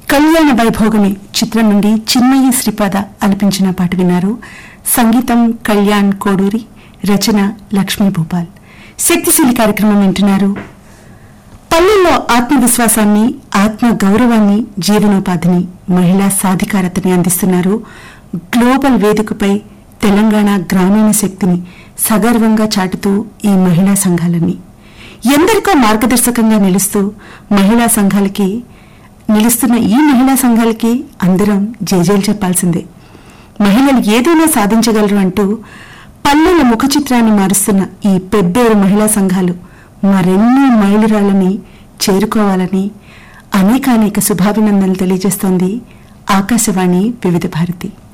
కళ్యాణ వైభోగమే చిత్రం నుండి చిన్మయి శ్రీపాద ఆలపించిన పాట విన్నారు సంగీతం కళ్యాణ్ కోడూరి రచన లక్ష్మీ భూపాల్ శక్తిశీలి కార్యక్రమం వింటున్నారు పల్లెల్లో ఆత్మవిశ్వాసాన్ని ఆత్మ గౌరవాన్ని జీవనోపాధిని మహిళా సాధికారతని అందిస్తున్నారు గ్లోబల్ వేదికపై తెలంగాణ గ్రామీణ శక్తిని సగర్వంగా చాటుతూ ఈ మహిళా సంఘాలన్నీ ఎందరికో మార్గదర్శకంగా నిలుస్తూ మహిళా సంఘాలకి నిలుస్తున్న ఈ మహిళా సంఘాలకి అందరం జేజేలు చెప్పాల్సిందే మహిళలు ఏదైనా సాధించగలరు అంటూ పల్లెల ముఖ చిత్రాన్ని మారుస్తున్న ఈ పెద్దేరు మహిళా సంఘాలు మరెన్నో మైలురాళ్ళని చేరుకోవాలని అనేకానేక శుభాభినందనలు తెలియజేస్తోంది ఆకాశవాణి వివిధ భారతి